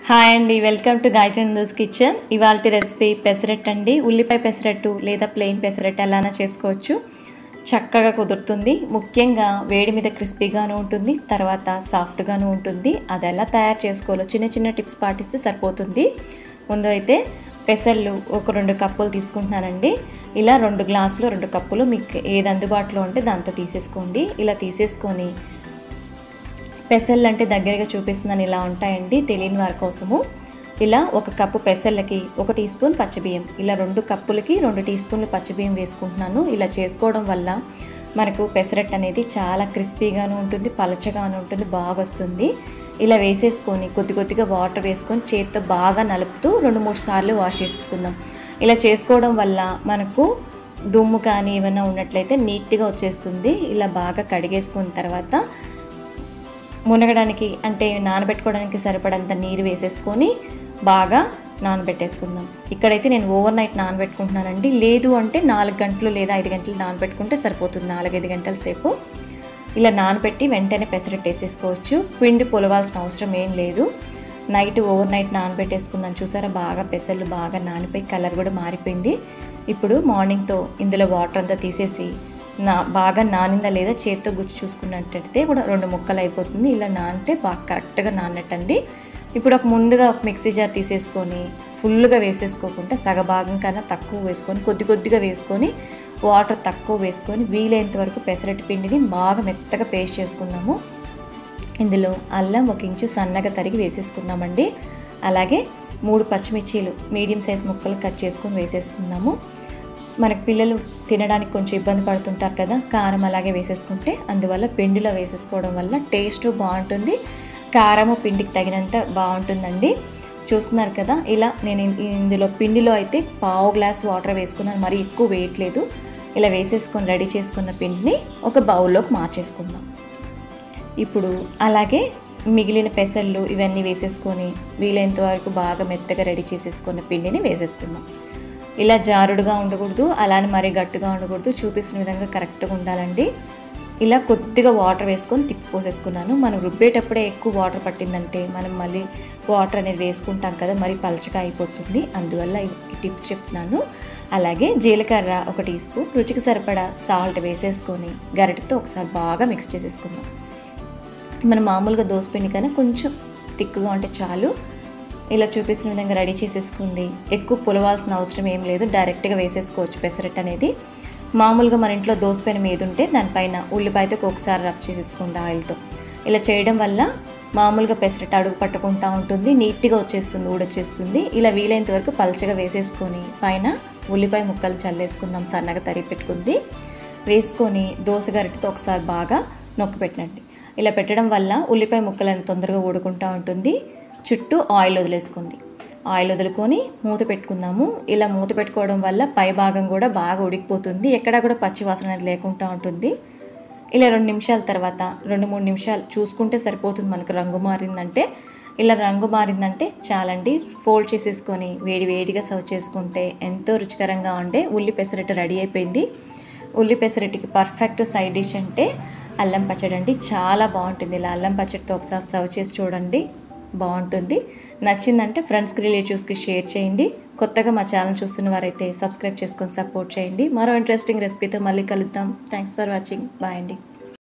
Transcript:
hi అండి welcome to Gayatri Nandu's kitchen ఇవాళ recipe pesarattu అండి ఉల్లిపాయ పెసరట్టు లేదా ప్లెయిన్ పెసరట్టు ఎలానా చేసుకోవచ్చు చక్కగా కుదురుతుంది ముఖ్యంగా వేడి మీద క్రిస్పీగాను ఉంటుంది తర్వాత సాఫ్ట్గాను ఉంటుంది అది ఎలా తయారు చేసుకోవాలో చిన్న చిన్న టిప్స్ పాటిస్తే సరిపోతుంది ముందు అయితే పెసర్లు ఒక రెండు కప్పులు తీసుకుంటున్నానండి ఇలా రెండు గ్లాసులు రెండు కప్పులు మీకు ఏది అందుబాటులో ఉంటే దాంతో తీసేసుకోండి ఇలా తీసేసుకొని పెసర్లు అంటే దగ్గరగా చూపిస్తున్నాను ఇలా ఉంటాయండి తెలియని వారి కోసము ఇలా ఒక కప్పు పెసర్లకి ఒక టీ స్పూన్ పచ్చబియ్యం ఇలా రెండు కప్పులకి రెండు టీ స్పూన్లు పచ్చబియ్యం వేసుకుంటున్నాను ఇలా చేసుకోవడం వల్ల మనకు పెసరట్టు అనేది చాలా క్రిస్పీగాను ఉంటుంది పలచగాను ఉంటుంది బాగా వస్తుంది ఇలా వేసేసుకొని కొద్ది కొద్దిగా వాటర్ వేసుకొని చేతితో బాగా నలుపుతూ రెండు మూడు సార్లు వాష్ చేసుకుందాం ఇలా చేసుకోవడం వల్ల మనకు దుమ్ము కానీ ఏమైనా ఉన్నట్లయితే నీట్గా వచ్చేస్తుంది ఇలా బాగా కడిగేసుకున్న తర్వాత మునగడానికి అంటే నానబెట్టుకోవడానికి సరిపడంత నీరు వేసేసుకొని బాగా నానబెట్టేసుకుందాం ఇక్కడైతే నేను ఓవర్ నైట్ నానబెట్టుకుంటున్నానండి లేదు అంటే నాలుగు గంటలు లేదా ఐదు గంటలు నానబెట్టుకుంటే సరిపోతుంది నాలుగైదు గంటల సేపు ఇలా నానబెట్టి వెంటనే పెసరట్టు వేసేసుకోవచ్చు పిండి పొలవాల్సిన అవసరం ఏం లేదు నైట్ ఓవర్ నైట్ నానబెట్టేసుకున్నాను చూసారా బాగా పెసర్లు బాగా నానిపోయి కలర్ కూడా మారిపోయింది ఇప్పుడు మార్నింగ్తో ఇందులో వాటర్ అంతా తీసేసి నా బాగా నానిందా లేదా చేత్తో గుచ్చి చూసుకున్నట్టయితే కూడా రెండు ముక్కలు అయిపోతుంది ఇలా నానితే బాగా కరెక్ట్గా నానట్టండి ఇప్పుడు ఒక ముందుగా ఒక మిక్సీ జార్ తీసేసుకొని ఫుల్గా వేసేసుకోకుండా సగభాగం కన్నా తక్కువ వేసుకొని కొద్ది కొద్దిగా వేసుకొని వాటర్ తక్కువ వేసుకొని వీలైనంత వరకు పెసరట్టు పిండిని బాగా మెత్తగా పేస్ట్ చేసుకుందాము ఇందులో అల్లం ఒక ఇంచు సన్నగా తరిగి వేసేసుకుందామండి అలాగే మూడు పచ్చిమిర్చీలు మీడియం సైజ్ ముక్కలు కట్ చేసుకొని వేసేసుకుందాము మనకి పిల్లలు తినడానికి కొంచెం ఇబ్బంది పడుతుంటారు కదా కారం అలాగే వేసేసుకుంటే అందువల్ల పిండిలో వేసేసుకోవడం వల్ల టేస్ట్ బాగుంటుంది కారము పిండికి తగినంత బాగుంటుందండి చూస్తున్నారు కదా ఇలా నేను ఇందులో పిండిలో అయితే పావు గ్లాస్ వాటర్ వేసుకున్నాను మరి ఎక్కువ వేయట్లేదు ఇలా వేసేసుకొని రెడీ చేసుకున్న పిండిని ఒక బౌల్లోకి మార్చేసుకుందాం ఇప్పుడు అలాగే మిగిలిన పెసళ్ళు ఇవన్నీ వేసేసుకొని వీలైనంత వరకు బాగా మెత్తగా రెడీ చేసేసుకున్న పిండిని వేసేసుకుందాం ఇలా జారుడుగా ఉండకూడదు అలానే మరీ గట్టిగా ఉండకూడదు చూపిస్తున్న విధంగా కరెక్ట్గా ఉండాలండి ఇలా కొద్దిగా వాటర్ వేసుకొని తిప్పి పోసేసుకున్నాను మనం రుబ్బేటప్పుడే ఎక్కువ వాటర్ పట్టిందంటే మనం మళ్ళీ వాటర్ అనేది వేసుకుంటాం కదా మరి పలచగా అయిపోతుంది అందువల్ల ఈ టిప్స్ చెప్తున్నాను అలాగే జీలకర్ర ఒక టీ స్పూన్ రుచికి సరిపడా సాల్ట్ వేసేసుకొని గరిటతో ఒకసారి బాగా మిక్స్ చేసేసుకుందాం మనం మామూలుగా దోసపిండి కన్నా కొంచెం తిక్కుగా ఉంటే చాలు ఇలా చూపిస్తున్న విధంగా రెడీ చేసేసుకుంది ఎక్కువ పులవాల్సిన అవసరం ఏం లేదు డైరెక్ట్గా వేసేసుకోవచ్చు పెసరట్టు అనేది మామూలుగా మన ఇంట్లో దోసపైన మీద ఉంటే దానిపైన ఉల్లిపాయతో ఒకసారి రబ్ చేసేసుకోండి ఆయిల్తో ఇలా చేయడం వల్ల మామూలుగా పెసరట్టు అడుగు పట్టుకుంటూ ఉంటుంది నీట్గా వచ్చేస్తుంది ఊడొచ్చేస్తుంది ఇలా వీలైనంత వరకు పలచగా వేసేసుకొని పైన ఉల్లిపాయ ముక్కలు చల్లేసుకుందాం సన్నగా తరిగి పెట్టుకుంది వేసుకొని దోశ గరిటతో ఒకసారి బాగా నొక్కి పెట్టండి ఇలా పెట్టడం వల్ల ఉల్లిపాయ ముక్కలను తొందరగా ఊడుకుంటూ ఉంటుంది చుట్టూ ఆయిల్ వదిలేసుకోండి ఆయిల్ వదులుకొని మూత పెట్టుకుందాము ఇలా మూత పెట్టుకోవడం వల్ల పై భాగం కూడా బాగా ఉడికిపోతుంది ఎక్కడా కూడా పచ్చి వాసన అనేది లేకుండా ఉంటుంది ఇలా రెండు నిమిషాల తర్వాత రెండు మూడు నిమిషాలు చూసుకుంటే సరిపోతుంది మనకు రంగు మారిందంటే ఇలా రంగు మారిందంటే చాలండి ఫోల్డ్ చేసేసుకొని వేడి వేడిగా సర్వ్ చేసుకుంటే ఎంతో రుచికరంగా ఉండే ఉల్లి పెసరట్టు రెడీ అయిపోయింది ఉల్లి పెసరట్టుకి పర్ఫెక్ట్ సైడ్ డిష్ అంటే అల్లం పచ్చడి అండి చాలా బాగుంటుంది ఇలా అల్లం పచ్చడితో ఒకసారి సర్వ్ చేసి చూడండి బాగుంటుంది నచ్చిందంటే ఫ్రెండ్స్కి రిలేటివ్స్కి షేర్ చేయండి కొత్తగా మా ఛానల్ చూస్తున్న వారైతే సబ్స్క్రైబ్ చేసుకొని సపోర్ట్ చేయండి మరో ఇంట్రెస్టింగ్ రెసిపీతో మళ్ళీ కలుద్దాం థ్యాంక్స్ ఫర్ వాచింగ్ బాయ్ అండి